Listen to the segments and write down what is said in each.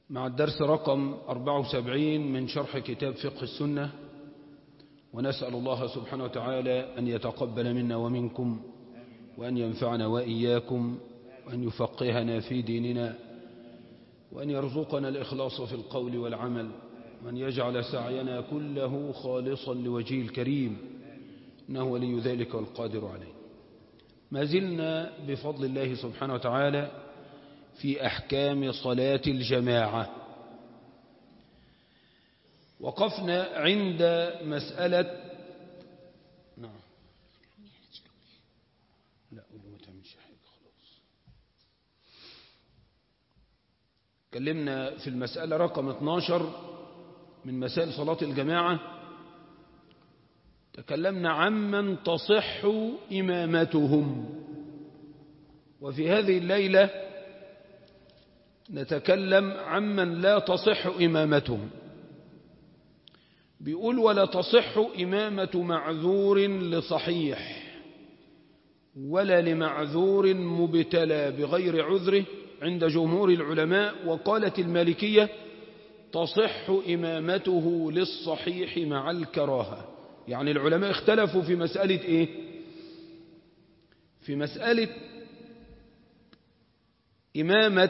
مع الدرس رقم 74 من شرح كتاب فقه السنة ونسأل الله سبحانه وتعالى أن يتقبل منا ومنكم وأن ينفعنا وإياكم وأن يفقهنا في ديننا وأن يرزقنا الإخلاص في القول والعمل وأن يجعل سعينا كله خالصا لوجهه الكريم إنه ولي ذلك والقادر عليه ما زلنا بفضل الله سبحانه وتعالى في أحكام صلاة الجماعة وقفنا عند مسألة نعم لا قولوا ما تعملش حاجة خلاص تكلمنا في المسألة رقم 12 من مسائل صلاة الجماعة تكلمنا عمن تصح إمامتهم وفي هذه الليلة نتكلم عمن لا تصح إمامتهم بيقول ولا تصح إمامة معذور لصحيح ولا لمعذور مبتلى بغير عذره عند جمهور العلماء وقالت المالكية تصح إمامته للصحيح مع الكراهة يعني العلماء اختلفوا في مسألة إيه في مسألة إمامة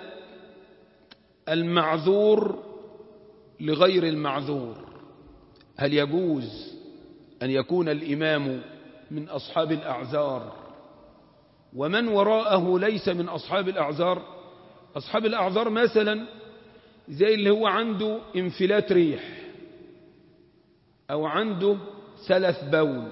المعذور لغير المعذور هل يجوز أن يكون الإمام من أصحاب الأعذار ومن وراءه ليس من أصحاب الأعذار أصحاب الأعذار مثلا زي اللي هو عنده انفلات ريح أو عنده سلف بول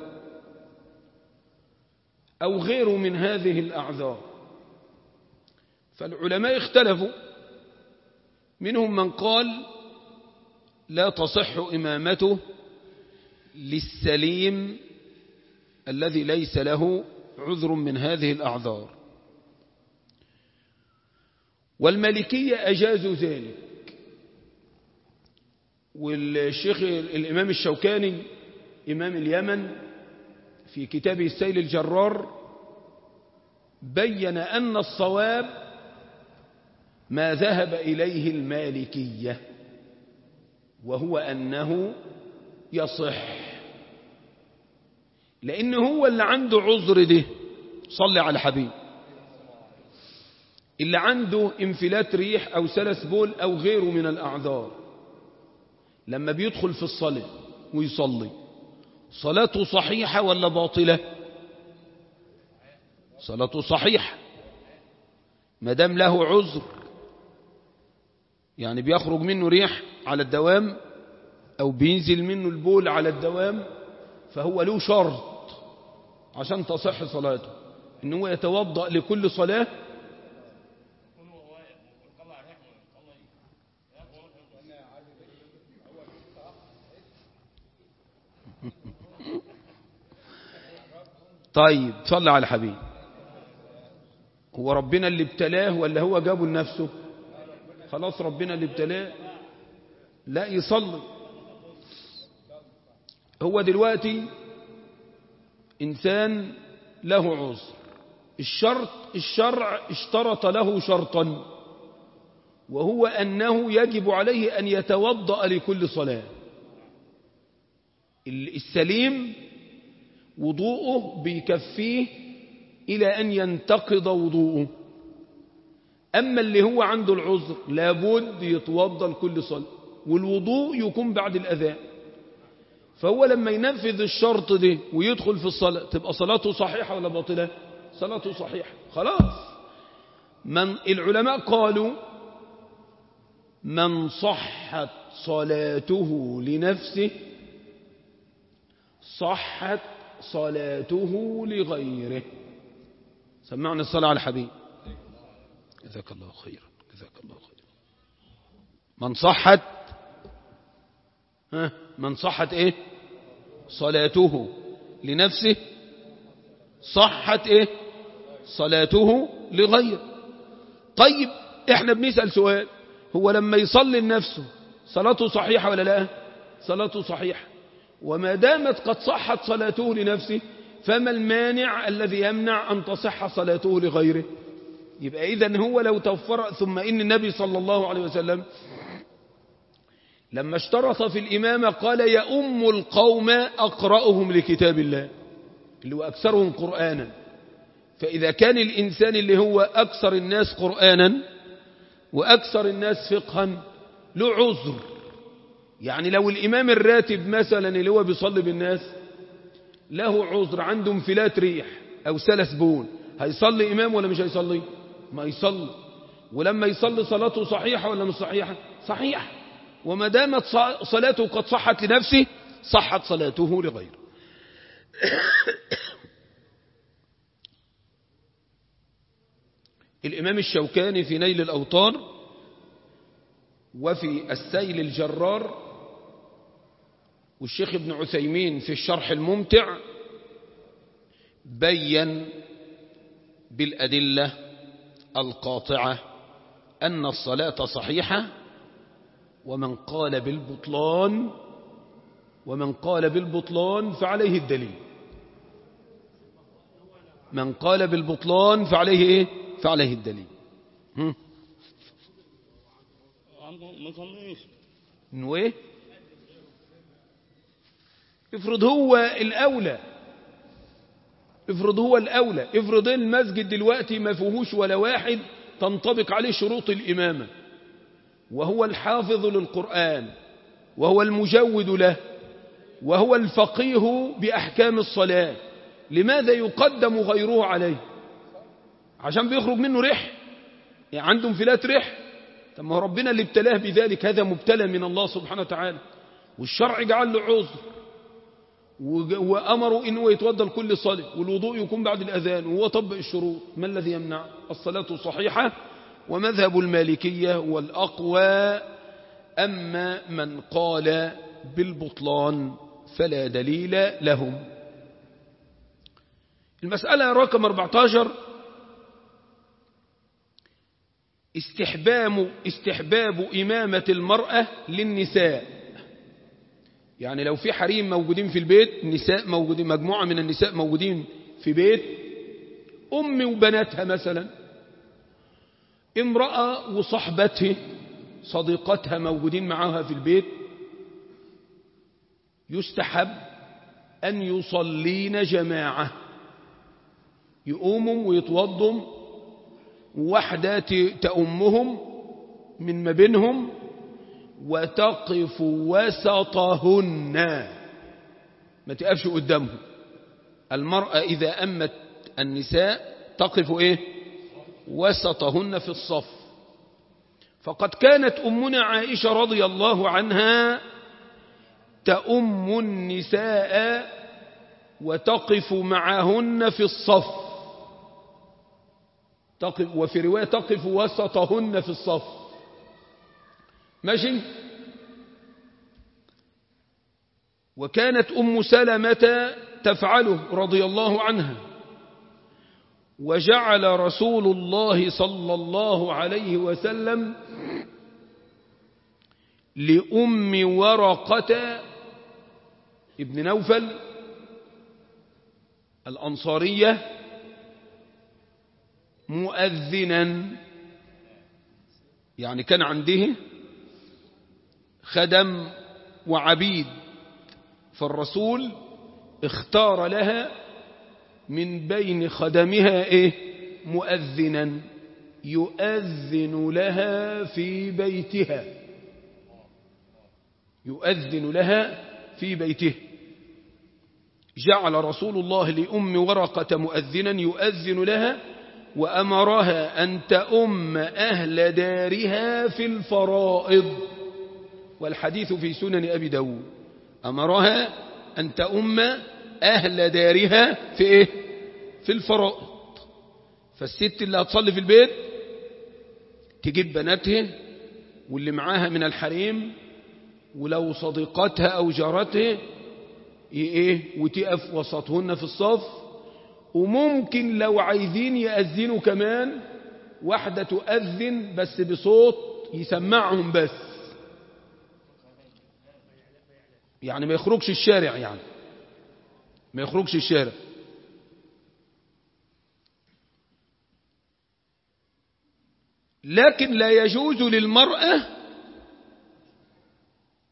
أو غيره من هذه الأعذار فالعلماء اختلفوا منهم من قال لا تصح إمامته للسليم الذي ليس له عذر من هذه الأعذار والملكية أجازوا ذلك والشيخ الإمام الشوكاني إمام اليمن في كتابه السيل الجرار بين أن الصواب ما ذهب إليه المالكية وهو أنه يصح لأن هو اللي عنده عذر ده صلي على حبيب اللي عنده انفلات ريح أو سلس بول أو غيره من الأعذار لما بيدخل في الصلاة ويصلي صلاته صحيحة ولا باطلة صلاته صحيحة ما دام له عذر يعني بيخرج منه ريح على الدوام أو بينزل منه البول على الدوام فهو له شرط عشان تصح صلاته إن هو يتوضأ لكل صلاة طيب صلى على الحبيب هو ربنا اللي ابتلاه ولا هو جابه لنفسه خلاص ربنا اللي ابتلاه لا يصلي هو دلوقتي إنسان له عذر الشرط الشرع اشترط له شرطا وهو أنه يجب عليه أن يتوضأ لكل صلاة السليم وضوءه بيكفيه إلى أن ينتقض وضوءه أما اللي هو عنده العذر لابد يتوضا لكل صلاة والوضوء يكون بعد الأذان فهو لما ينفذ الشرط ده ويدخل في الصلاة تبقى صلاته صحيحة ولا باطلة صلاته صحيحة خلاص من العلماء قالوا من صحت صلاته لنفسه صحت صلاته لغيره سمعنا الصلاة على الحبيب جزاك الله خيرا جزاك الله خيرا من صحت ها من صحت ايه صلاته لنفسه صحت ايه صلاته لغير طيب احنا بنسأل سؤال هو لما يصلي لنفسه صلاته صحيحة ولا لا صلاته صحيحة وما دامت قد صحت صلاته لنفسه فما المانع الذي يمنع أن تصح صلاته لغيره يبقى إذا هو لو توفر ثم إن النبي صلى الله عليه وسلم لما اشترط في الإمامة قال يؤم القوم أقرأهم لكتاب الله اللي هو أكثرهم قرآنا فإذا كان الإنسان اللي هو أكثر الناس قرآنا وأكثر الناس فقها له عذر يعني لو الإمام الراتب مثلا اللي هو بيصلي بالناس له عذر عنده انفلات ريح أو سلس بون هيصلي إمام ولا مش هيصلي ما يصلي ولما يصلي صلاته صحيحة ولا مش صحيحة صحيحة وما دامت صلاته قد صحت لنفسه صحت صلاته لغيره الإمام الشوكاني في نيل الأوطار وفي السيل الجرار والشيخ ابن عثيمين في الشرح الممتع بين بالأدلة القاطعة أن الصلاة صحيحة ومن قال بالبطلان ومن قال بالبطلان فعليه الدليل من قال بالبطلان فعليه ايه فعليه الدليل هم؟ ما صليش انه ايه افرض هو الاولى افرض هو الاولى افرض المسجد دلوقتي ما فيهوش ولا واحد تنطبق عليه شروط الامامه وهو الحافظ للقران وهو المجود له وهو الفقيه باحكام الصلاه لماذا يقدم غيره عليه عشان بيخرج منه ريح يعني عنده انفلات ريح طب ما هو ربنا اللي ابتلاه بذلك هذا مبتلى من الله سبحانه وتعالى والشرع جعل له عذر وأمروا إنه يتوضى لكل صلاة والوضوء يكون بعد الأذان وهو طبق الشروط ما الذي يمنع الصلاة صحيحة ومذهب المالكية والأقوى أما من قال بالبطلان فلا دليل لهم المسألة رقم 14 استحباب استحباب إمامة المرأة للنساء يعني لو في حريم موجودين في البيت نساء موجودين مجموعة من النساء موجودين في بيت أم وبناتها مثلا امرأة وصحبته صديقتها موجودين معها في البيت يستحب أن يصلين جماعة يقوموا ويتوضوا واحدة تأمهم من ما بينهم وتقف وسطهن ما تقفش قدامهم المرأة إذا أمت النساء تقف إيه وسطهن في الصف فقد كانت أمنا عائشة رضي الله عنها تأم النساء وتقف معهن في الصف تقف وفي رواية تقف وسطهن في الصف ماشي وكانت أم سلمة تفعله رضي الله عنها وجعل رسول الله صلى الله عليه وسلم لأم ورقة ابن نوفل الأنصارية مؤذنا يعني كان عنده خدم وعبيد فالرسول اختار لها من بين خدمها ايه مؤذنا يؤذن لها في بيتها يؤذن لها في بيته جعل رسول الله لأم ورقة مؤذنا يؤذن لها وأمرها أن تأم أهل دارها في الفرائض والحديث في سنن أبي داود أمرها أن تأم أهل دارها في إيه؟ في الفرائض فالست اللي هتصلي في البيت تجيب بناتها واللي معاها من الحريم ولو صديقتها أو جارتها إيه وتقف وسطهن في الصف وممكن لو عايزين يأذنوا كمان واحدة تؤذن بس بصوت يسمعهم بس يعني ما يخرجش الشارع يعني ما يخرجش الشارع لكن لا يجوز للمرأة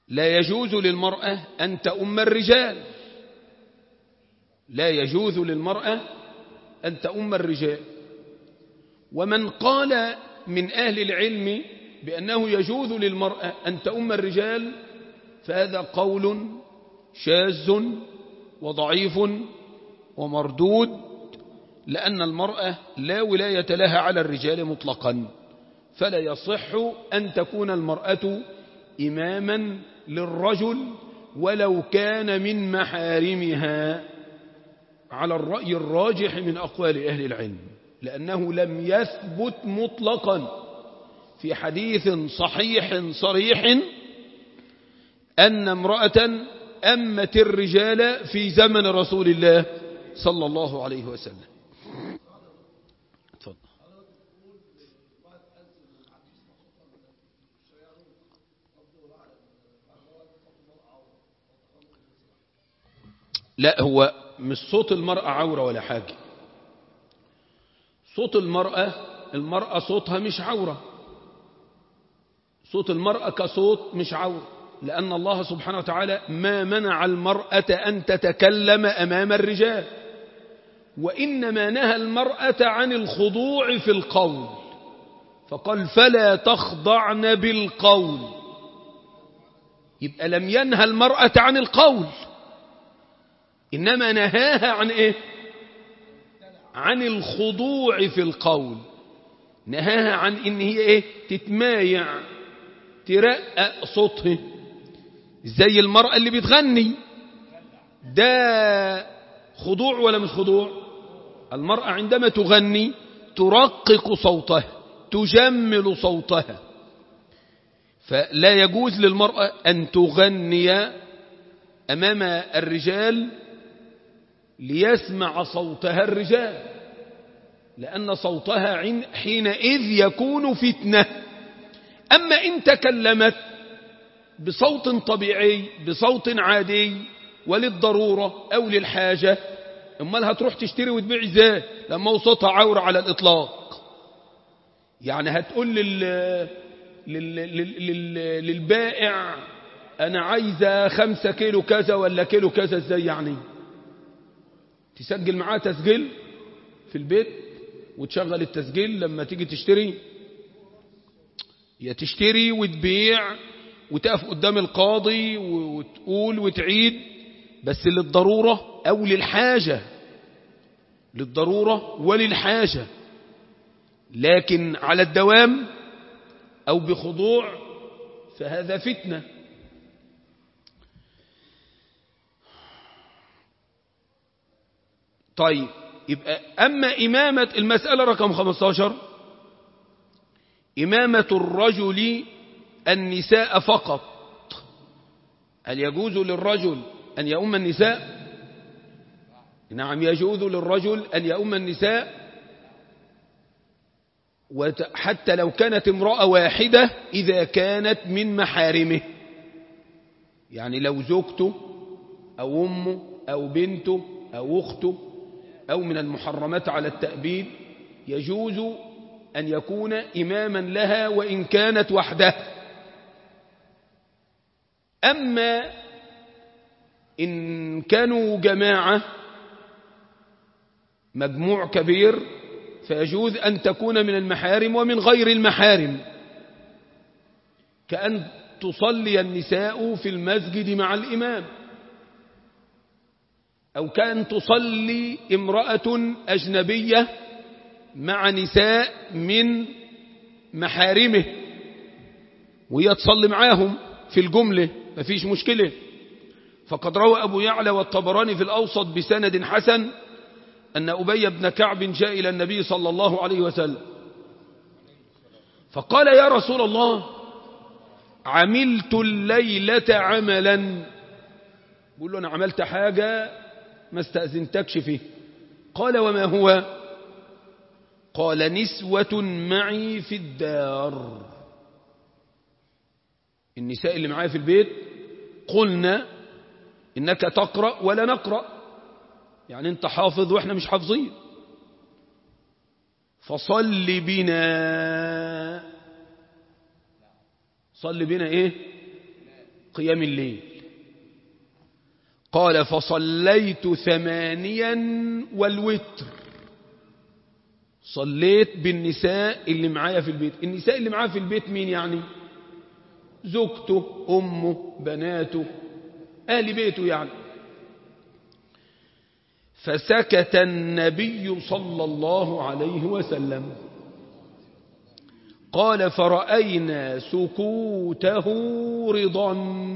لا يجوز للمرأة أن تؤم الرجال لا يجوز للمرأة أن تؤم الرجال ومن قال من أهل العلم بأنه يجوز للمرأة أن تؤم الرجال فهذا قول شاذ وضعيف ومردود لأن المرأة لا ولاية لها على الرجال مطلقا فلا يصح أن تكون المرأة إماما للرجل ولو كان من محارمها على الرأي الراجح من أقوال أهل العلم لأنه لم يثبت مطلقا في حديث صحيح صريح أن امرأة أمت الرجال في زمن رسول الله صلى الله عليه وسلم تفضل لا هو مش صوت المرأة عورة ولا حاجة صوت المرأة المرأة صوتها مش عورة صوت المرأة كصوت مش عورة لأن الله سبحانه وتعالى ما منع المرأة أن تتكلم أمام الرجال وإنما نهى المرأة عن الخضوع في القول فقال فلا تخضعن بالقول يبقى لم ينهى المرأة عن القول إنما نهاها عن إيه عن الخضوع في القول نهاها عن إن هي إيه تتمايع ترقق صوتها زي المرأة اللي بتغني ده خضوع ولا مش خضوع المرأة عندما تغني ترقق صوتها تجمل صوتها فلا يجوز للمرأة أن تغني أمام الرجال ليسمع صوتها الرجال لأن صوتها حينئذ يكون فتنة أما إن تكلمت بصوت طبيعي بصوت عادي وللضرورة أو للحاجة امال هتروح تشتري وتبيع ازاي لما صوتها عورة على الإطلاق يعني هتقول لل... لل... لل... للبائع أنا عايزة خمسة كيلو كذا ولا كيلو كذا ازاي يعني تسجل معاه تسجيل في البيت وتشغل التسجيل لما تيجي تشتري يا تشتري وتبيع وتقف قدام القاضي وتقول وتعيد بس للضرورة أو للحاجة للضرورة وللحاجة لكن على الدوام أو بخضوع فهذا فتنة طيب يبقى أما إمامة المسألة رقم 15 إمامة الرجل النساء فقط هل يجوز للرجل أن يؤم النساء نعم يجوز للرجل أن يؤم النساء حتى لو كانت امرأة واحدة إذا كانت من محارمه يعني لو زوجته أو أمه أو بنته أو أخته أو من المحرمات على التأبيد يجوز أن يكون إماما لها وإن كانت وحدها أما إن كانوا جماعة مجموع كبير فيجوز أن تكون من المحارم ومن غير المحارم كأن تصلي النساء في المسجد مع الإمام أو كأن تصلي امرأة أجنبية مع نساء من محارمه وهي تصلي معاهم في الجملة مفيش مشكلة فقد روى أبو يعلى والطبراني في الأوسط بسند حسن أن أبي بن كعب جاء إلى النبي صلى الله عليه وسلم فقال يا رسول الله عملت الليلة عملا بقول له أنا عملت حاجة ما استأذنتكش فيه قال وما هو قال نسوة معي في الدار النساء اللي معايا في البيت قلنا إنك تقرأ ولا نقرأ يعني أنت حافظ وإحنا مش حافظين فصل بنا صل بنا إيه قيام الليل قال فصليت ثمانيا والوتر صليت بالنساء اللي معايا في البيت النساء اللي معايا في البيت مين يعني زوجته أمه بناته أهل بيته يعني فسكت النبي صلى الله عليه وسلم قال فرأينا سكوته رضا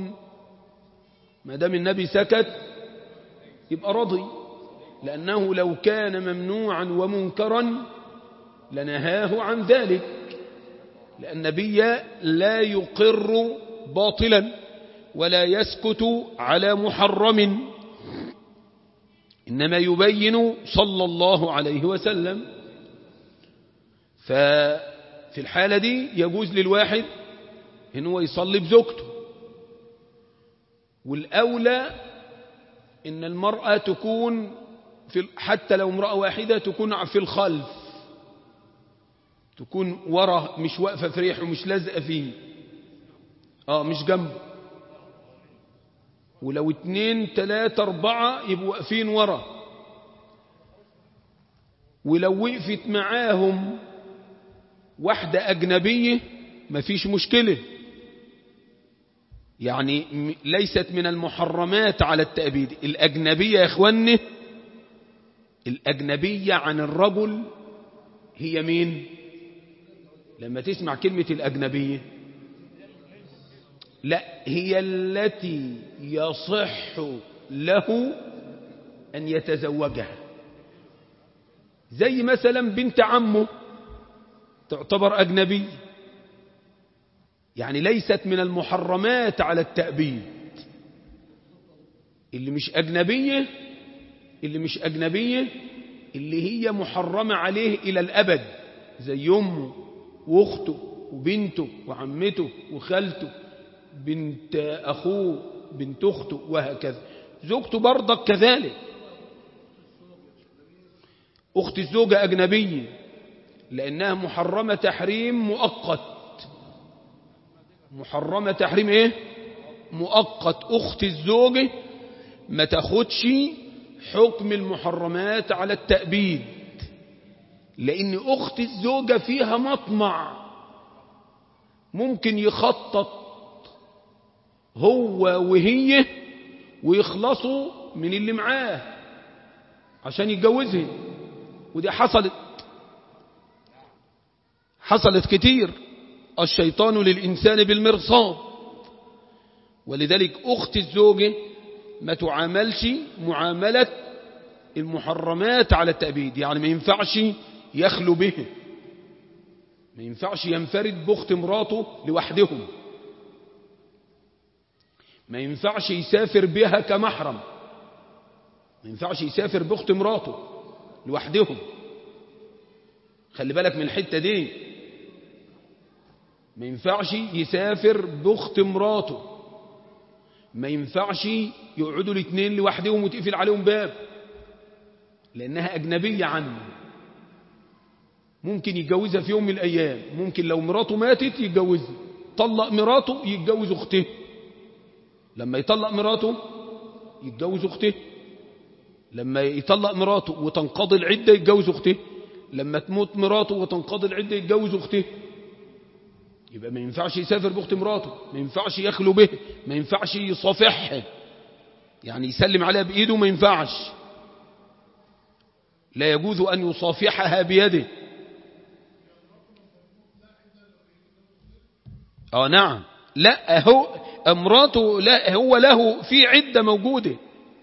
ما دام النبي سكت يبقى رضي لأنه لو كان ممنوعا ومنكرا لنهاه عن ذلك لأن النبي لا يقر باطلا ولا يسكت على محرم إنما يبين صلى الله عليه وسلم ففي الحالة دي يجوز للواحد إن هو يصلي بزوجته والأولى إن المرأة تكون في حتى لو امرأة واحدة تكون في الخلف تكون ورا مش واقفة في ريح ومش لازقة فيه اه مش جنبه ولو اتنين تلاتة اربعة يبقوا واقفين ورا ولو وقفت معاهم واحدة أجنبية مفيش مشكلة يعني ليست من المحرمات على التأبيد الأجنبية يا إخواني الأجنبية عن الرجل هي مين لما تسمع كلمة الأجنبية لا هي التي يصح له أن يتزوجها زي مثلا بنت عمه تعتبر أجنبي يعني ليست من المحرمات على التأبيد اللي مش أجنبية اللي مش أجنبية اللي هي محرمة عليه إلى الأبد زي أمه وأخته وبنته وعمته وخالته بنت أخوه بنت أخته وهكذا زوجته برضك كذلك أخت الزوجة أجنبية لأنها محرمة تحريم مؤقت محرمة تحريم إيه مؤقت أخت الزوجة ما تاخدش حكم المحرمات على التأبيد لأن أخت الزوجة فيها مطمع ممكن يخطط هو وهي ويخلصوا من اللي معاه عشان يتجوزها ودي حصلت حصلت كتير الشيطان للإنسان بالمرصاد ولذلك أخت الزوجة ما تعاملش معاملة المحرمات على التأبيد يعني ما ينفعش يخلو به ما ينفعش ينفرد بأخت مراته لوحدهم ما ينفعش يسافر بها كمحرم ما ينفعش يسافر بأخت مراته لوحدهم خلي بالك من الحتة دي ما ينفعش يسافر بأخت مراته ما ينفعش يقعدوا الاثنين لوحدهم وتقفل عليهم باب لأنها أجنبية عنه ممكن يتجوزها في يوم من الأيام ممكن لو مراته ماتت يتجوزها طلق مراته يتجوز أخته لما يطلق مراته يتجوز أخته لما يطلق مراته وتنقضي العدة يتجوز أخته لما تموت مراته وتنقضي العدة يتجوز أخته يبقى ما ينفعش يسافر بأخت مراته ما ينفعش يخلو به ما ينفعش يصافحها يعني يسلم عليها بإيده ما ينفعش لا يجوز أن يصافحها بيده اه نعم لا هو امراته لا هو له في عدة موجودة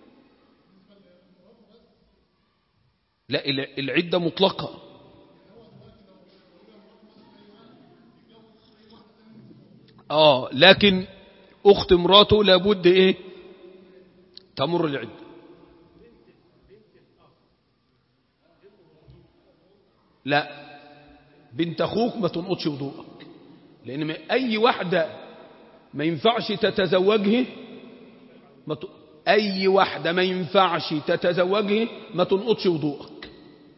لا العدة مطلقة اه لكن اخت مراته لابد ايه تمر العدة لا بنت اخوك ما تنقضش وضوءك لان اي واحدة ما ينفعش تتزوجه ما ت... اي واحدة ما ينفعش تتزوجه ما تنقضش وضوءك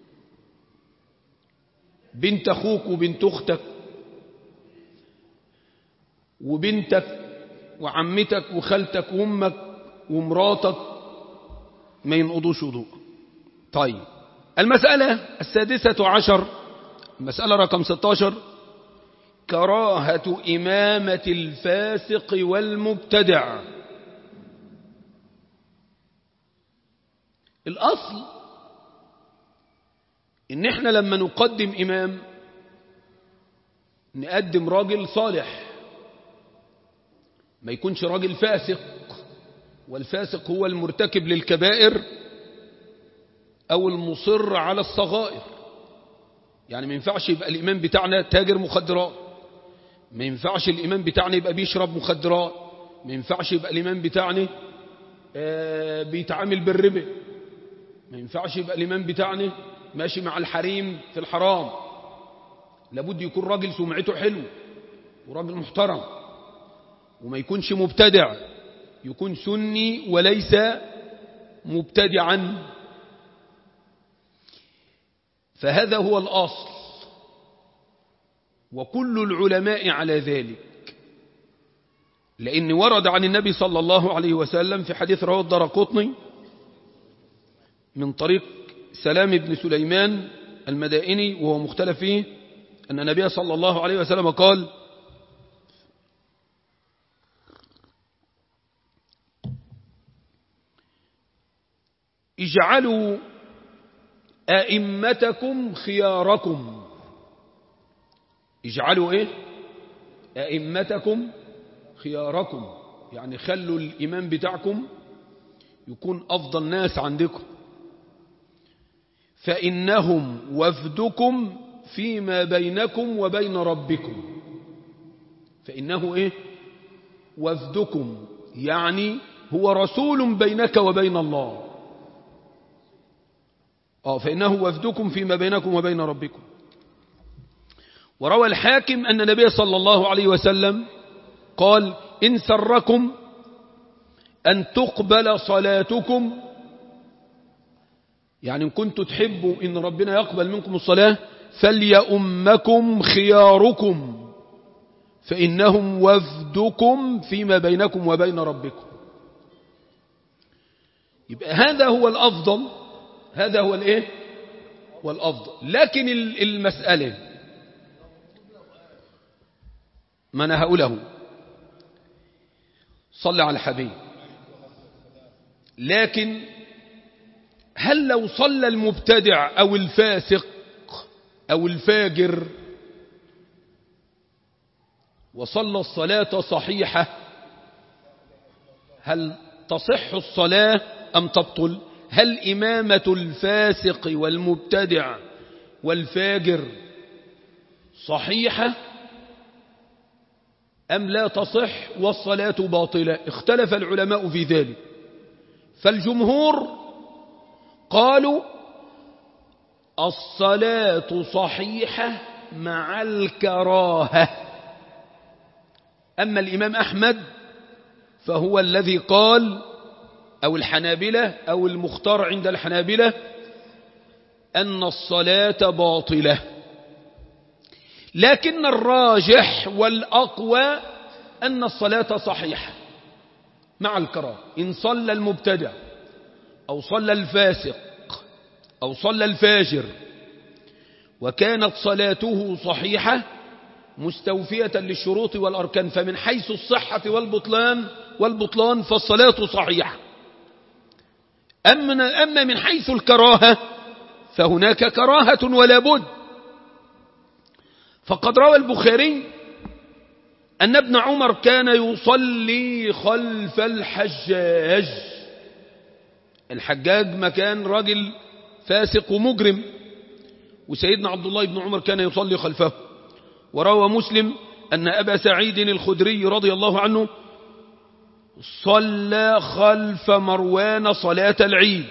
بنت اخوك وبنت اختك وبنتك وعمتك وخالتك وامك ومراتك ما ينقضوش وضوء طيب المسألة السادسة عشر المسألة رقم 16 كراهة إمامة الفاسق والمبتدع الأصل إن إحنا لما نقدم إمام نقدم راجل صالح ما يكونش راجل فاسق والفاسق هو المرتكب للكبائر أو المصر على الصغائر يعني ما ينفعش يبقى الإمام بتاعنا تاجر مخدرات ما ينفعش الإمام بتاعنا يبقى بيشرب مخدرات ما ينفعش يبقى الإمام بتاعنا آه بيتعامل بالربا ما ينفعش يبقى الإمام بتاعنا ماشي مع الحريم في الحرام لابد يكون راجل سمعته حلو وراجل محترم وما يكونش مبتدع يكون سني وليس مبتدعا فهذا هو الأصل وكل العلماء على ذلك لأن ورد عن النبي صلى الله عليه وسلم في حديث رواه الدرقطني من طريق سلام بن سليمان المدائني وهو مختلف فيه أن النبي صلى الله عليه وسلم قال اجعلوا أئمتكم خياركم اجعلوا ايه أئمتكم خياركم يعني خلوا الإمام بتاعكم يكون أفضل ناس عندكم فإنهم وفدكم فيما بينكم وبين ربكم فإنه إيه وفدكم يعني هو رسول بينك وبين الله آه فإنه وفدكم فيما بينكم وبين ربكم وروى الحاكم أن النبي صلى الله عليه وسلم قال إن سركم أن تقبل صلاتكم يعني إن كنتم تحبوا إن ربنا يقبل منكم الصلاة فليأمكم خياركم فإنهم وفدكم فيما بينكم وبين ربكم يبقى هذا هو الأفضل هذا هو الايه والأفضل لكن المسألة ما أنا هقوله صلى على الحبيب لكن هل لو صلى المبتدع أو الفاسق أو الفاجر وصلى الصلاة صحيحة هل تصح الصلاة أم تبطل هل إمامة الفاسق والمبتدع والفاجر صحيحة أم لا تصح والصلاة باطلة اختلف العلماء في ذلك فالجمهور قالوا الصلاة صحيحة مع الكراهة أما الإمام أحمد فهو الذي قال أو الحنابلة أو المختار عند الحنابلة أن الصلاة باطلة لكن الراجح والأقوى أن الصلاة صحيحة مع الكراهة إن صلى المبتدع أو صلى الفاسق أو صلى الفاجر وكانت صلاته صحيحة مستوفية للشروط والأركان فمن حيث الصحة والبطلان والبطلان فالصلاة صحيحة أما, أما من حيث الكراهة فهناك كراهة ولا بد فقد روى البخاري أن ابن عمر كان يصلي خلف الحجاج الحجاج مكان رجل فاسق ومجرم وسيدنا عبد الله بن عمر كان يصلي خلفه وروى مسلم أن أبا سعيد الخدري رضي الله عنه صلى خلف مروان صلاة العيد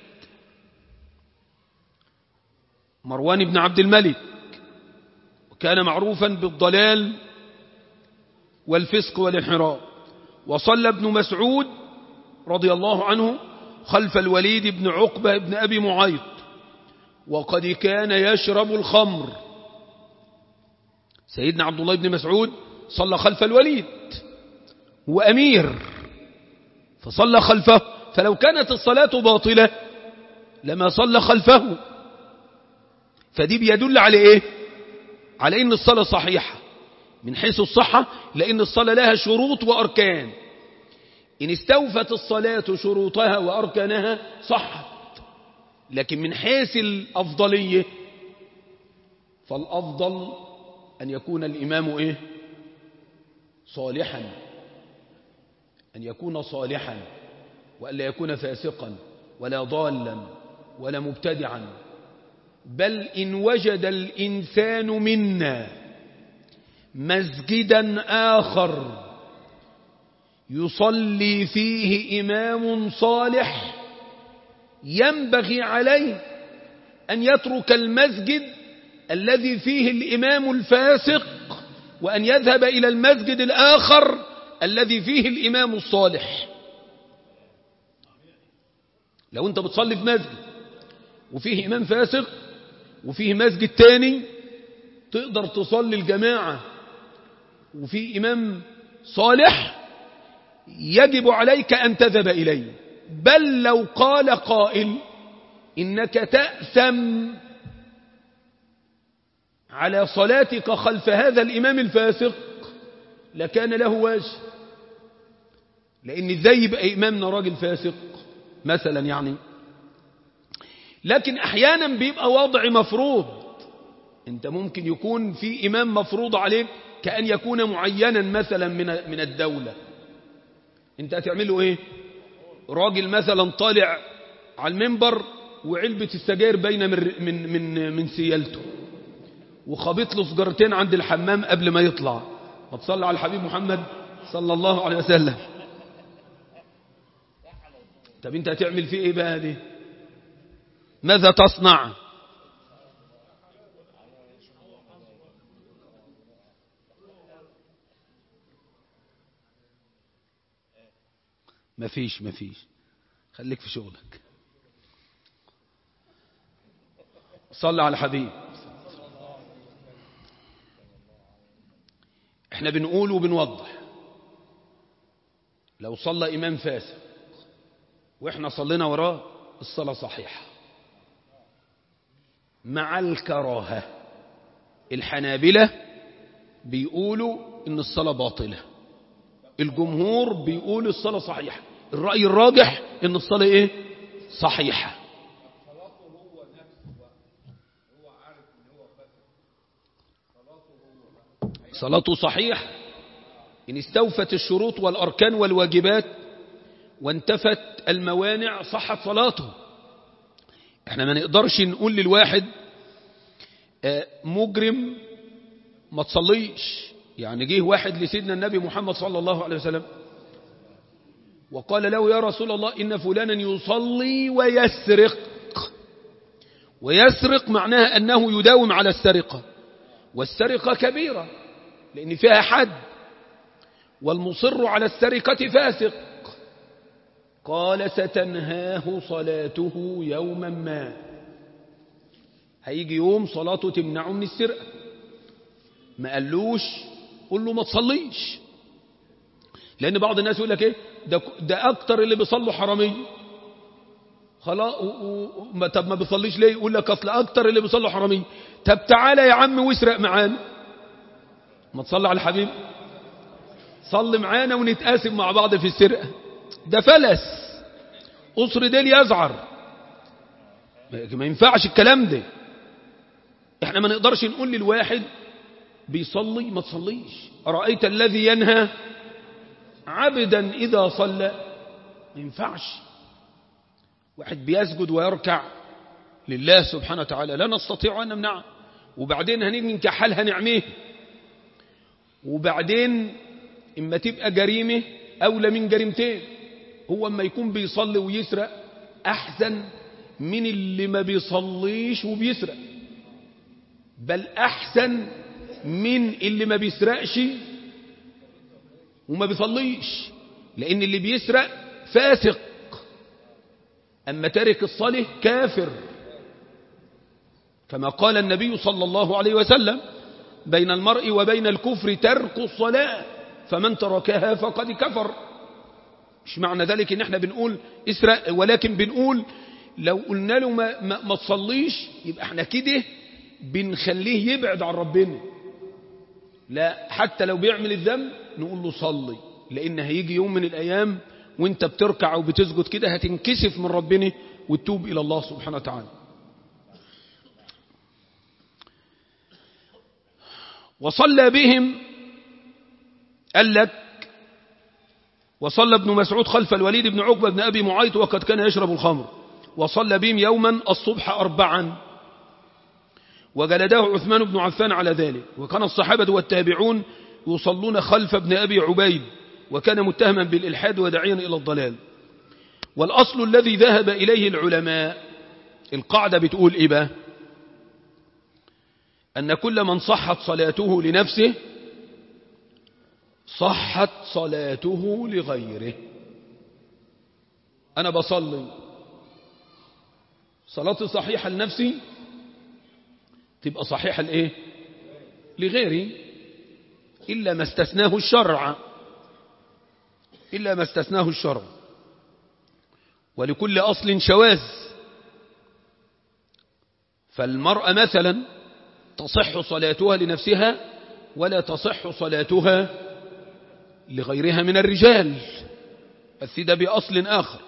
مروان بن عبد الملك وكان معروفا بالضلال والفسق والانحراف وصلى ابن مسعود رضي الله عنه خلف الوليد بن عقبة بن أبي معيط وقد كان يشرب الخمر سيدنا عبد الله بن مسعود صلى خلف الوليد هو أمير فصلى خلفه فلو كانت الصلاة باطلة لما صلى خلفه فدي بيدل على إيه على إن الصلاة صحيحة من حيث الصحة لأن الصلاة لها شروط وأركان إن استوفت الصلاة شروطها وأركانها صحت لكن من حيث الأفضلية فالأفضل أن يكون الإمام إيه صالحا أن يكون صالحا وألا يكون فاسقا ولا ضالا ولا مبتدعا بل إن وجد الإنسان منا مسجدا آخر يصلي فيه إمام صالح ينبغي عليه أن يترك المسجد الذي فيه الإمام الفاسق وأن يذهب إلى المسجد الآخر الذي فيه الإمام الصالح لو أنت بتصلي في مسجد وفيه إمام فاسق وفيه مسجد تاني تقدر تصلي الجماعة وفي إمام صالح يجب عليك أن تذهب إليه بل لو قال قائل إنك تأثم على صلاتك خلف هذا الإمام الفاسق لكان له وجه لأن ازاي يبقى إمامنا راجل فاسق مثلا يعني لكن أحيانا بيبقى وضع مفروض انت ممكن يكون في إمام مفروض عليك كأن يكون معينا مثلا من من الدولة انت هتعمله ايه راجل مثلا طالع على المنبر وعلبة السجاير باينه من من من من سيالته وخبط له سجارتين عند الحمام قبل ما يطلع ما تصلي على الحبيب محمد صلى الله عليه وسلم طب انت هتعمل فيه ايه بقى دي ماذا تصنع مفيش مفيش خليك في شغلك صلى على الحبيب احنا بنقول وبنوضح لو صلى إمام فاسق واحنا صلينا وراه الصلاة صحيحة مع الكراهة الحنابلة بيقولوا ان الصلاة باطلة الجمهور بيقول الصلاة صحيحة الرأي الراجح ان الصلاة ايه صحيحة صلاته صحيح إن استوفت الشروط والأركان والواجبات وانتفت الموانع صحت صلاته احنا ما نقدرش نقول للواحد مجرم ما تصليش يعني جه واحد لسيدنا النبي محمد صلى الله عليه وسلم وقال له يا رسول الله إن فلانا يصلي ويسرق ويسرق معناها أنه يداوم على السرقة والسرقة كبيرة لأن فيها حد والمصر على السرقة فاسق قال ستنهاه صلاته يوما ما هيجي يوم صلاته تمنعه من السرقة ما قالوش قل له ما تصليش لأن بعض الناس يقول لك إيه ده, ده أكتر اللي بيصلوا حرامية خلاص طب ما بيصليش ليه يقول لك أصل أكتر اللي بيصلوا حرامية طب تعالى يا عم واسرق معانا ما تصلي على الحبيب صلي معانا ونتقاسم مع بعض في السرقة ده فلس أسر ديل يزعر ما ينفعش الكلام ده احنا ما نقدرش نقول للواحد بيصلي ما تصليش أرأيت الذي ينهى عبدا إذا صلى ما ينفعش واحد بيسجد ويركع لله سبحانه وتعالى لا نستطيع أن نمنعه وبعدين هنيجي نكحلها نعميه وبعدين إما تبقى جريمة أولى من جريمتين هو اما يكون بيصلي ويسرق أحسن من اللي ما بيصليش وبيسرق بل أحسن من اللي ما بيسرقش وما بيصليش لأن اللي بيسرق فاسق أما تارك الصلاة كافر كما قال النبي صلى الله عليه وسلم بين المرء وبين الكفر ترك الصلاة فمن تركها فقد كفر مش معنى ذلك ان احنا بنقول اسرق ولكن بنقول لو قلنا له ما, ما, ما تصليش يبقى احنا كده بنخليه يبعد عن ربنا لا حتى لو بيعمل الذنب نقول له صلي لان هيجي يوم من الايام وانت بتركع وبتسجد كده هتنكسف من ربنا وتتوب الى الله سبحانه وتعالى وصلى بهم قال لك وصلى ابن مسعود خلف الوليد بن عقبة بن أبي معيط وقد كان يشرب الخمر وصلى بهم يوما الصبح أربعا وجلده عثمان بن عفان على ذلك وكان الصحابة والتابعون يصلون خلف ابن أبي عبيد وكان متهما بالإلحاد وداعيا إلى الضلال والأصل الذي ذهب إليه العلماء القاعدة بتقول إيه بقى أن كل من صحت صلاته لنفسه صحت صلاته لغيره أنا بصلي صلاتي صحيحة لنفسي تبقى صحيحة لإيه لغيري إلا ما استثناه الشرع إلا ما استثناه الشرع ولكل أصل شواذ فالمرأة مثلا تصح صلاتها لنفسها ولا تصح صلاتها لغيرها من الرجال بس ده بأصل آخر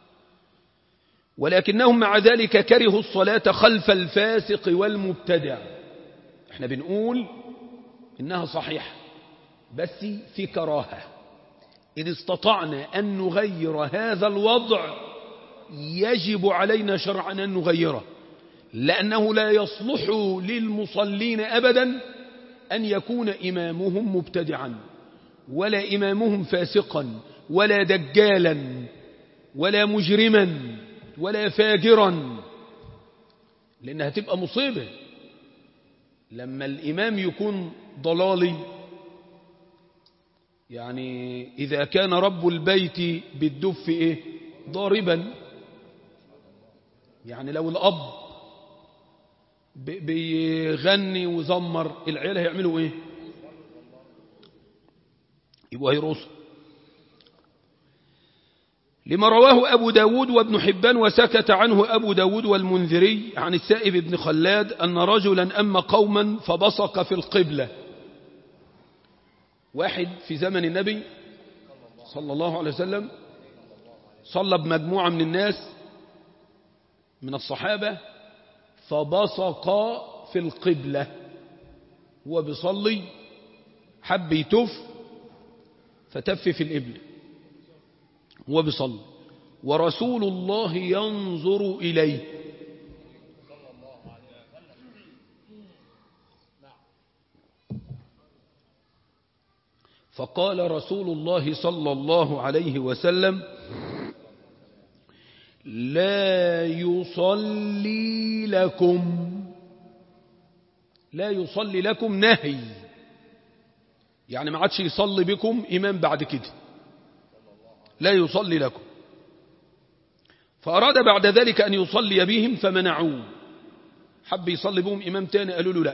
ولكنهم مع ذلك كرهوا الصلاة خلف الفاسق والمبتدع احنا بنقول إنها صحيحة بس في كراهة إن استطعنا أن نغير هذا الوضع يجب علينا شرعا أن نغيره لأنه لا يصلح للمصلين أبدا أن يكون إمامهم مبتدعا ولا إمامهم فاسقا ولا دجالا ولا مجرما ولا فاجرا لأنها تبقى مصيبة لما الإمام يكون ضلالي يعني إذا كان رب البيت بالدف إيه ضاربا يعني لو الأب بيغني وزمر العيال هيعملوا ايه يبقوا هيرقصوا لما رواه أبو داود وابن حبان وسكت عنه أبو داود والمنذري عن السائب بن خلاد أن رجلا أما قوما فبصق في القبلة واحد في زمن النبي صلى الله عليه وسلم صلى بمجموعة من الناس من الصحابة فبصق في القبلة هو بيصلي حب يتف فتف في القبلة هو بيصلي ورسول الله ينظر إليه فقال رسول الله صلى الله عليه وسلم لا يصلي لكم لا يصلي لكم نهي يعني ما عادش يصلي بكم إمام بعد كده لا يصلي لكم فأراد بعد ذلك أن يصلي بهم فمنعوه حب يصلي بهم إمام تاني قالوا له لا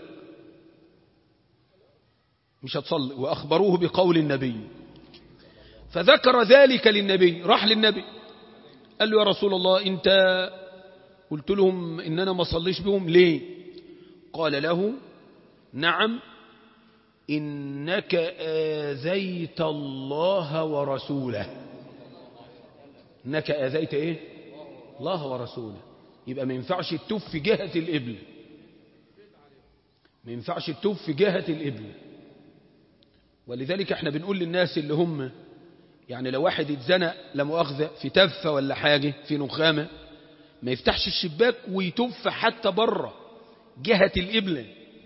مش هتصلي وأخبروه بقول النبي فذكر ذلك للنبي راح للنبي قال له يا رسول الله انت قلت لهم ان انا ما صليش بهم ليه قال له نعم انك اذيت الله ورسوله انك اذيت ايه الله ورسوله يبقى ما ينفعش التف في جهة الإبل ما ينفعش التف في جهة الإبل ولذلك احنا بنقول للناس اللي هم يعني لو واحد اتزنق لمؤاخذة في تفة ولا حاجة في نخامة ما يفتحش الشباك ويتف حتى بره جهة الإبلة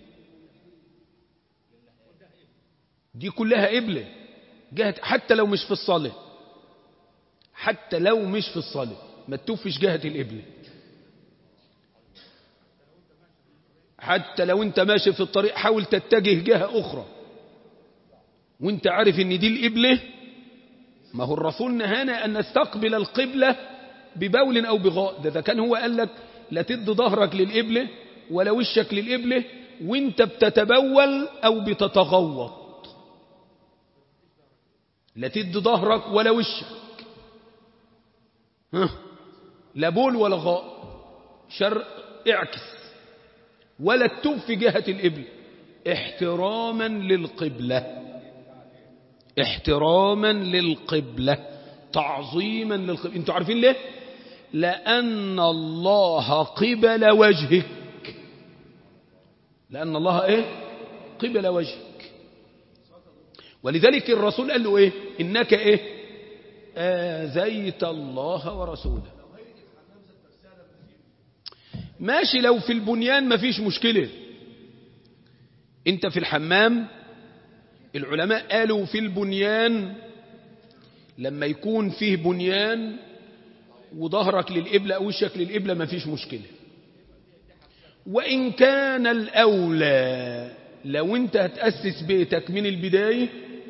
دي كلها إبلة جهة حتى لو مش في الصلاة حتى لو مش في الصلاة ما تتفش جهة الإبلة حتى لو انت ماشي في الطريق حاول تتجه جهة أخرى وانت عارف ان دي الإبلة ما هو الرسول نهانا أن نستقبل القبلة ببول أو بغاء ده, ده كان هو قال لك لا تد ظهرك للإبلة ولا وشك للإبلة وانت بتتبول أو بتتغوط لا تدي ظهرك ولا وشك ها لا بول ولا غاء شرق اعكس ولا تتوب في جهة الإبل احتراما للقبلة احتراما للقبلة تعظيما للقبلة انتوا عارفين ليه لأن الله قبل وجهك لأن الله ايه قبل وجهك ولذلك الرسول قال له ايه انك ايه آذيت الله ورسوله ماشي لو في البنيان مفيش مشكلة انت في الحمام العلماء قالوا في البنيان لما يكون فيه بنيان وظهرك للقبلة أو وشك للقبلة مفيش مشكلة وإن كان الأولى لو انت هتأسس بيتك من البداية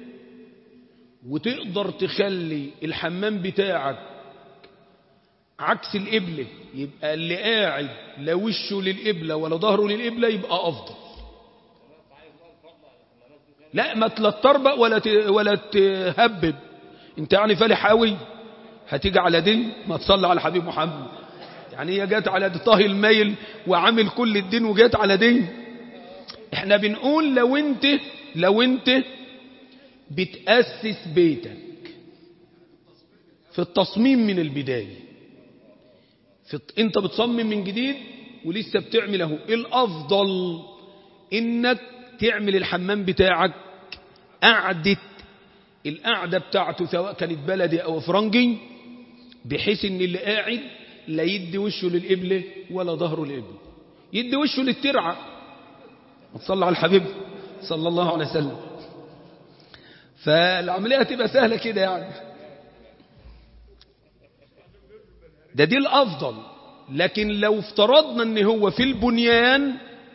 وتقدر تخلي الحمام بتاعك عكس القبلة يبقى اللي قاعد لا وشه للقبلة ولا ظهره للقبلة يبقى أفضل لا ما تلطربق ولا ولا تهبب انت يعني فالح قوي هتيجي على دي ما تصلي على حبيب محمد يعني هي جت على طهي الميل وعامل كل الدين وجت على دي احنا بنقول لو انت لو انت بتأسس بيتك في التصميم من البداية في انت بتصمم من جديد ولسه بتعمل اهو الافضل انك تعمل الحمام بتاعك قعدة القعدة بتاعته سواء كانت بلدي او فرنجي بحيث ان اللي قاعد لا يدي وشه للقبلة ولا ظهره للقبلة يدي وشه للترعة وتصلى على الحبيب صلى الله عليه وسلم فالعملية هتبقى سهلة كده يعني ده دي الأفضل لكن لو افترضنا ان هو في البنيان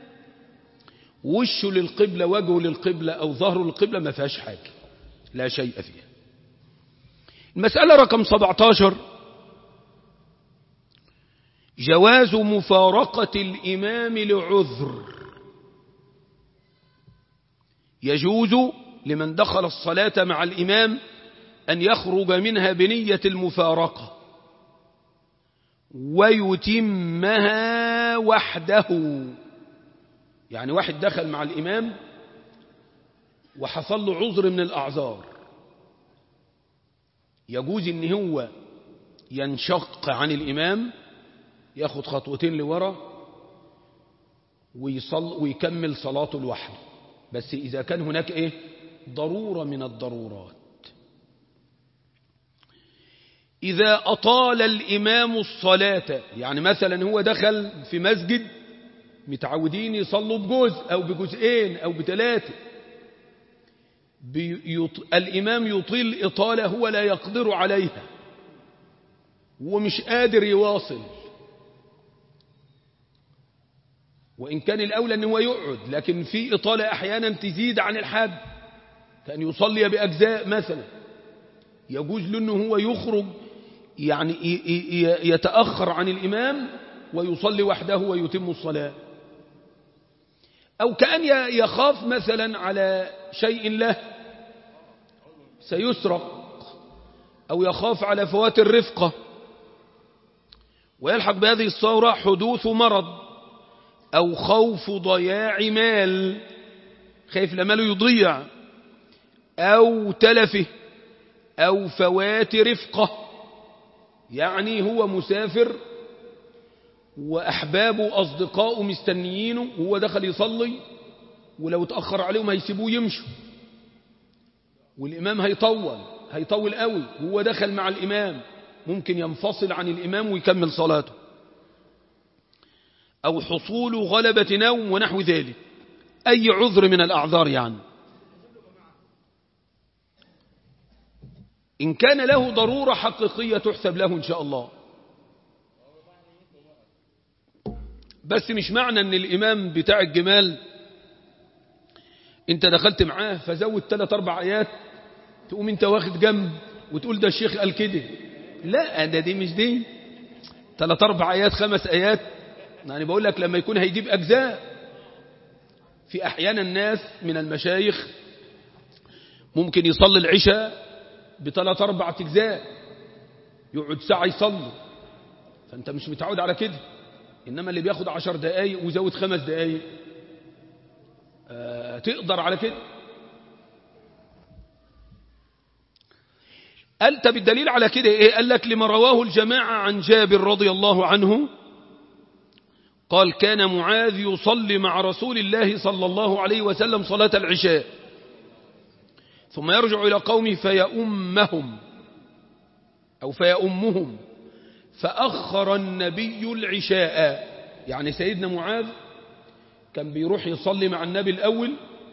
وشه للقبلة وجهه للقبلة أو ظهره للقبلة ما فيهاش حاجة لا شيء فيها المسألة رقم 17 جواز مفارقة الإمام لعذر يجوز لمن دخل الصلاة مع الإمام أن يخرج منها بنية المفارقة ويتمها وحده يعني واحد دخل مع الإمام وحصل له عذر من الأعذار يجوز ان هو ينشق عن الإمام ياخد خطوتين لورا ويصل ويكمل صلاته لوحده بس إذا كان هناك إيه ضرورة من الضرورات إذا أطال الإمام الصلاة يعني مثلا هو دخل في مسجد متعودين يصلوا بجزء أو بجزئين أو بثلاثة بيط... الإمام يطيل إطالة هو لا يقدر عليها ومش قادر يواصل وإن كان الأولى أنه يقعد لكن في إطالة أحيانا تزيد عن الحد كان يصلي بأجزاء مثلا يجوز له أنه هو يخرج يعني يتأخر عن الإمام ويصلي وحده ويتم الصلاة أو كأن يخاف مثلا على شيء له سيسرق أو يخاف على فوات الرفقة ويلحق بهذه الصورة حدوث مرض أو خوف ضياع مال خايف لماله يضيع أو تلفه أو فوات رفقة يعني هو مسافر وأحبابه أصدقائه مستنيينه وهو دخل يصلي ولو تأخر عليهم هيسيبوه يمشوا والإمام هيطول هيطول قوي وهو دخل مع الإمام ممكن ينفصل عن الإمام ويكمل صلاته أو حصول غلبة نوم ونحو ذلك أي عذر من الأعذار يعني إن كان له ضرورة حقيقية تحسب له إن شاء الله بس مش معنى ان الامام بتاع الجمال انت دخلت معاه فزود ثلاث اربع ايات تقوم انت واخد جنب وتقول ده الشيخ قال كده لا ده دي مش دي ثلاث اربع ايات خمس ايات يعني بقول لك لما يكون هيجيب اجزاء في احيانا الناس من المشايخ ممكن يصلي العشاء بثلاث أربع أجزاء يقعد ساعة يصلي فأنت مش متعود على كده إنما اللي بياخد عشر دقايق ويزود خمس دقايق آه تقدر على كده قالت بالدليل على كده إيه قال لك لما رواه الجماعة عن جابر رضي الله عنه قال كان معاذ يصلي مع رسول الله صلى الله عليه وسلم صلاة العشاء ثم يرجع إلى قومه فيأمهم أو فيأمهم فأخر النبي العشاء يعني سيدنا معاذ كان بيروح يصلي مع النبي الأول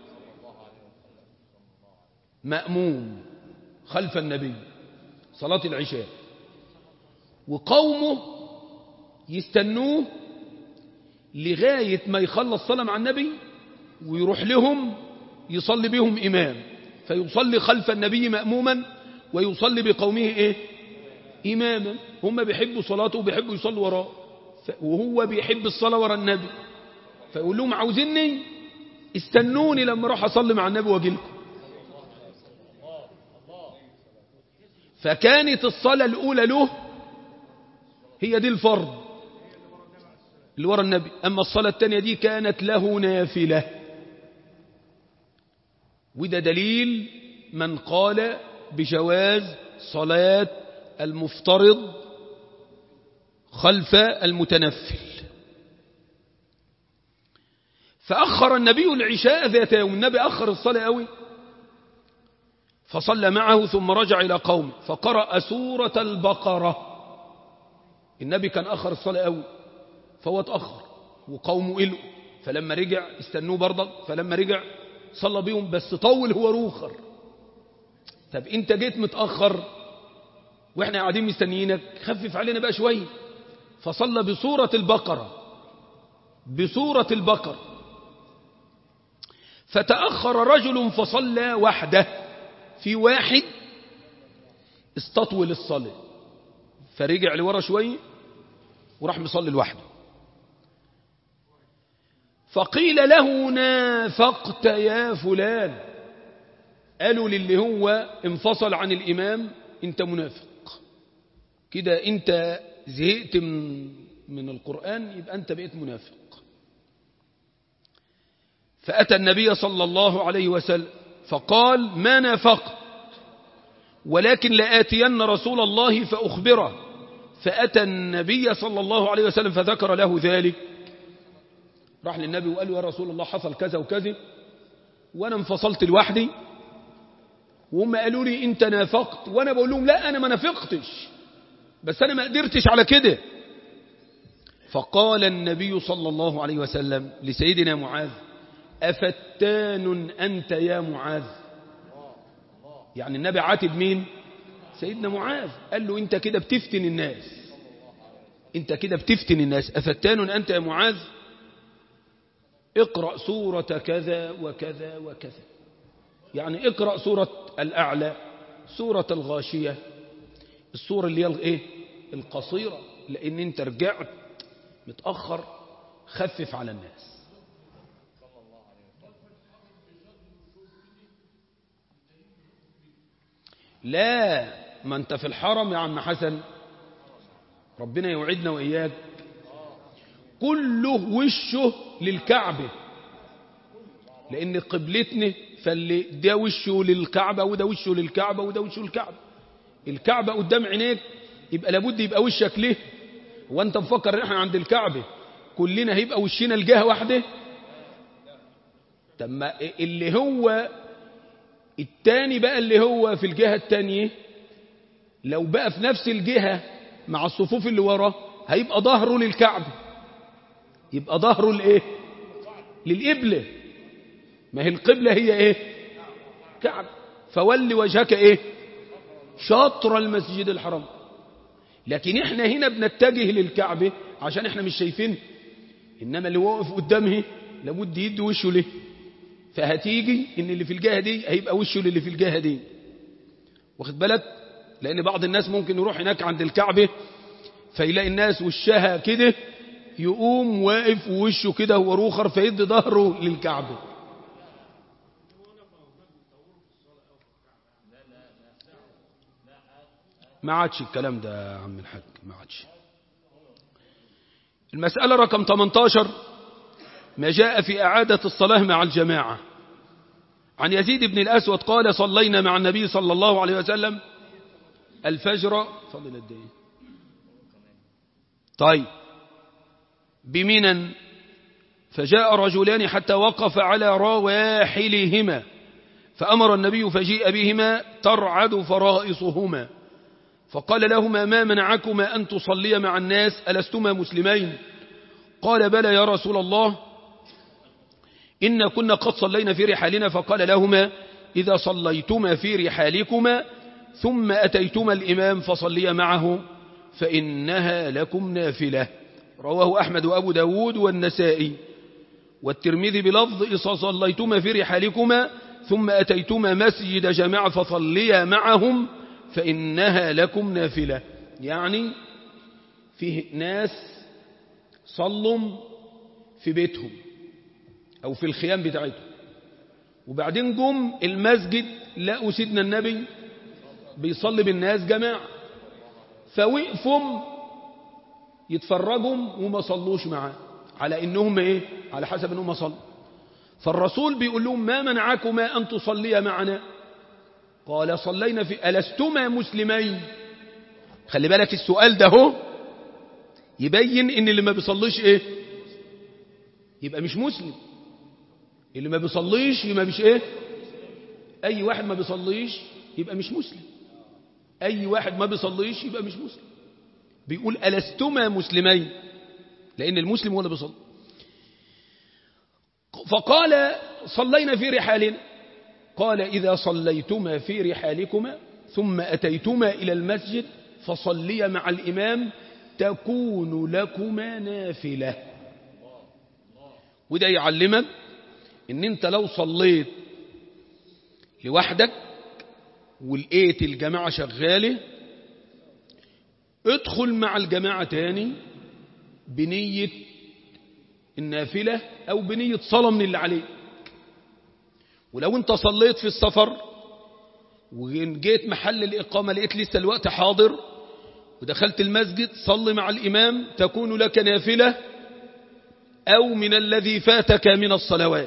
مأموم خلف النبي صلاة العشاء وقومه يستنوه لغاية ما يخلص صلاة مع النبي ويروح لهم يصلي بهم إمام فيصلي خلف النبي مأموما ويصلي بقومه إيه إماما هم بيحبوا صلاته وبيحبوا يصلوا وراه وهو بيحب الصلاة ورا النبي فيقول لهم عاوزيني استنوني لما اروح أصلي مع النبي واجي لكم فكانت الصلاة الأولى له هي دي الفرض اللي ورا النبي أما الصلاة الثانية دي كانت له نافلة وده دليل من قال بجواز صلاة المفترض خلف المتنفل فأخر النبي العشاء ذات يوم النبي أخر الصلاة قوي فصلى معه ثم رجع إلى قومه فقرأ سورة البقرة النبي كان أخر الصلاة قوي فهو اتأخر وقومه قلقوا فلما رجع استنوه برضك فلما رجع صلى بيهم بس طول هو روخر طب انت جيت متأخر واحنا قاعدين مستنيينك خفف علينا بقى شوية فصلى بسورة البقرة بسورة البقرة فتأخر رجل فصلى وحده في واحد استطول الصلاة فرجع لورا شوية وراح مصلي لوحده فقيل له نافقت يا فلان قالوا للي هو انفصل عن الإمام انت منافق كده انت زهقت من, من القرآن يبقى انت بقيت منافق فأتى النبي صلى الله عليه وسلم فقال ما نافقت ولكن لآتين رسول الله فأخبره فأتى النبي صلى الله عليه وسلم فذكر له ذلك راح للنبي وقال له يا رسول الله حصل كذا وكذا وانا انفصلت لوحدي وهم قالوا لي انت نافقت وانا بقول لهم لا انا ما نافقتش بس انا ما قدرتش على كده فقال النبي صلى الله عليه وسلم لسيدنا معاذ أفتان أنت يا معاذ يعني النبي عاتب مين سيدنا معاذ قال له انت كده بتفتن الناس انت كده بتفتن الناس أفتان أنت يا معاذ اقرأ سورة كذا وكذا وكذا يعني اقرأ سورة الأعلى سورة الغاشية السورة اللي هي الايه القصيرة لأن انت رجعت متأخر خفف على الناس لا ما انت في الحرم يا عم حسن ربنا يوعدنا وإياك كله وشه للكعبة لأن قبلتنا فاللي ده وشه للكعبة وده وشه للكعبة وده وشه للكعبة الكعبة قدام عينيك يبقى لابد يبقى وشك ليه وانت مفكر ان احنا عند الكعبة كلنا هيبقى وشنا الجهة واحدة طب ما اللي هو التاني بقى اللي هو في الجهة التانية لو بقى في نفس الجهة مع الصفوف اللي وراه هيبقى ظهره للكعبة يبقى ظهره لايه للقبلة ما هي القبلة هي ايه كعب فول وجهك ايه شطر المسجد الحرام لكن احنا هنا بنتجه للكعبة عشان احنا مش شايفين انما اللي واقف قدامه لابد يدي وشه ليه فهتيجي ان اللي في الجهة دي هيبقى وشه للي في الجهة دي واخد بالك لان بعض الناس ممكن يروح هناك عند الكعبة فيلاقي الناس وشها كده يقوم واقف ووشه كده هو روخر فيدي ظهره للكعبة ما عادش الكلام ده يا عم الحاج ما عادش المسألة رقم 18 ما جاء في إعادة الصلاة مع الجماعة عن يزيد بن الأسود قال صلينا مع النبي صلى الله عليه وسلم الفجر فضل الدين طيب بمنا فجاء رجلان حتى وقف على رواحلهما فأمر النبي فجيء بهما ترعد فرائصهما فقال لهما ما منعكما أن تصلي مع الناس ألستما مسلمين قال بلى يا رسول الله إن كنا قد صلينا في رحالنا فقال لهما إذا صليتما في رحالكما ثم أتيتما الإمام فصليا معه فإنها لكم نافلة رواه أحمد وأبو داود والنسائي والترمذي بلفظ إذا صليتما في رحالكما ثم أتيتما مسجد جماعة فصليا معهم فإنها لكم نافلة يعني فيه ناس صلوا في بيتهم أو في الخيام بتاعتهم وبعدين جم المسجد لقوا سيدنا النبي بيصلي بالناس جماعة فوقفوا يتفرجوا وما صلوش معاه على انهم ايه على حسب انهم صلوا فالرسول بيقول لهم ما منعكما ان تصليا معنا قال صلينا في ألستما مسلمين خلي بالك السؤال ده هو يبين ان اللي ما بيصليش ايه يبقى مش مسلم اللي ما بيصليش يبقى مش ايه اي واحد ما بيصليش يبقى مش مسلم اي واحد ما بيصليش يبقى مش مسلم بيقول ألستما مسلمين لأن المسلم هو اللي بيصلي فقال صلينا في رحالنا قال إذا صليتما في رحالكما ثم أتيتما إلى المسجد فصليا مع الإمام تكون لكما نافلة وده يعلمك ان انت لو صليت لوحدك ولقيت الجماعة شغالة ادخل مع الجماعة تاني بنية النافلة او بنية صلاة من اللي عليك ولو انت صليت في السفر وجيت محل الإقامة لقيت لسه الوقت حاضر ودخلت المسجد صل مع الإمام تكون لك نافلة أو من الذي فاتك من الصلوات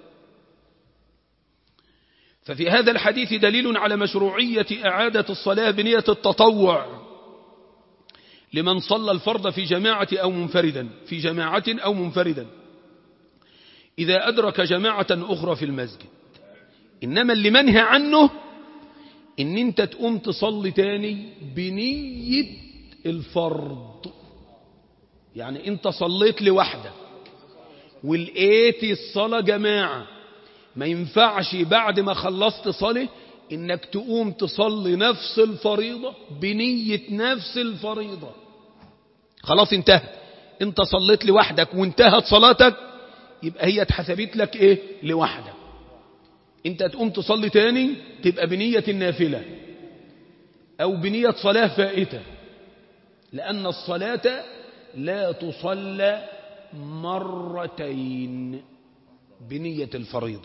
ففي هذا الحديث دليل على مشروعية إعادة الصلاة بنية التطوع لمن صلى الفرض في جماعة أو منفردا في جماعة أو منفردا إذا أدرك جماعة أخرى في المسجد إنما اللي منهى عنه إن أنت تقوم تصلي تاني بنية الفرض يعني أنت صليت لوحدك ولقيت الصلاة جماعة ما ينفعش بعد ما خلصت صلاة إنك تقوم تصلي نفس الفريضة بنية نفس الفريضة خلاص انتهت انت صليت لوحدك وانتهت صلاتك يبقى هي اتحسبت لك ايه لوحدك انت تقوم تصلي تاني تبقى بنية النافلة او بنية صلاة فائتة لان الصلاة لا تصلى مرتين بنية الفريضة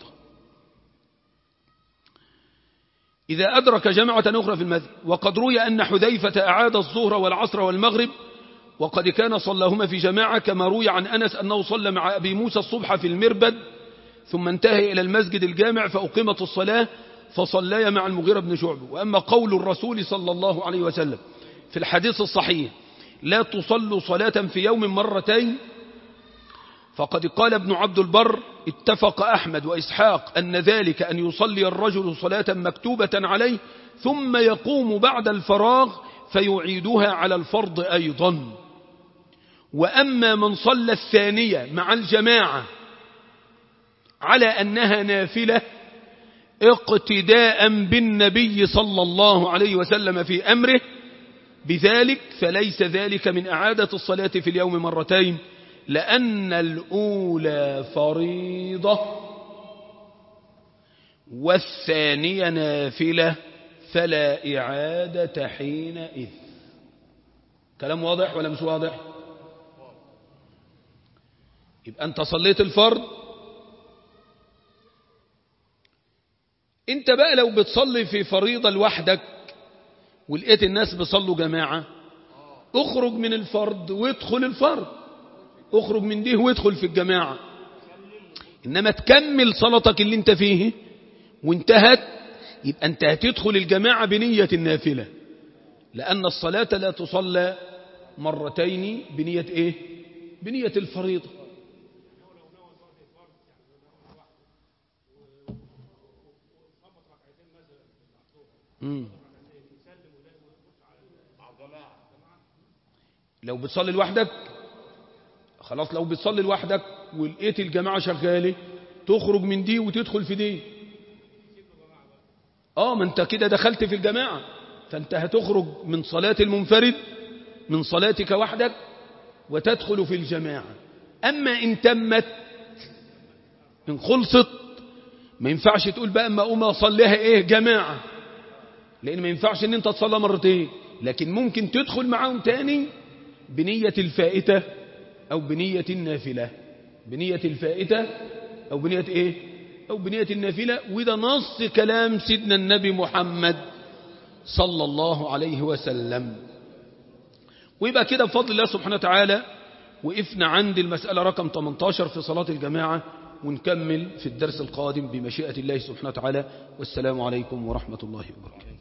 إذا أدرك جماعة أخرى في المسجد وقد روي أن حذيفة أعاد الظهر والعصر والمغرب وقد كان صلىهما في جماعة كما روي عن أنس أنه صلى مع أبي موسى الصبح في المربد ثم انتهى إلى المسجد الجامع فأقيمت الصلاة فصليا مع المغيرة بن شعبة وأما قول الرسول صلى الله عليه وسلم في الحديث الصحيح لا تصلوا صلاة في يوم مرتين فقد قال ابن عبد البر اتفق أحمد وإسحاق أن ذلك أن يصلي الرجل صلاة مكتوبة عليه ثم يقوم بعد الفراغ فيعيدها على الفرض أيضا وأما من صلى الثانية مع الجماعة على أنها نافلة اقتداء بالنبي صلى الله عليه وسلم في أمره بذلك فليس ذلك من أعادة الصلاة في اليوم مرتين لأن الأولى فريضة والثانية نافلة فلا إعادة حينئذ كلام واضح ولا مش واضح يبقى أنت صليت الفرض أنت بقى لو بتصلي في فريضة لوحدك ولقيت الناس بيصلوا جماعة اخرج من الفرد وادخل الفرد اخرج من ديه وادخل في الجماعة إنما تكمل صلاتك اللي انت فيه وانتهت يبقى انت هتدخل الجماعة بنية النافلة لأن الصلاة لا تصلى مرتين بنية ايه بنية الفريضة مم. لو بتصلي لوحدك خلاص لو بتصلي لوحدك ولقيت الجماعة شغالة تخرج من دي وتدخل في دي اه ما انت كده دخلت في الجماعة فانت هتخرج من صلاة المنفرد من صلاتك وحدك وتدخل في الجماعة أما إن تمت إن خلصت ما ينفعش تقول بقى أما أقوم أصليها إيه جماعة لأن ما ينفعش إن أنت تصلى مرتين لكن ممكن تدخل معاهم تاني بنية الفائتة أو بنية النافلة بنية الفائتة أو بنية إيه أو بنية النافلة وده نص كلام سيدنا النبي محمد صلى الله عليه وسلم ويبقى كده بفضل الله سبحانه وتعالى وقفنا عند المسألة رقم 18 في صلاة الجماعة ونكمل في الدرس القادم بمشيئة الله سبحانه وتعالى والسلام عليكم ورحمة الله وبركاته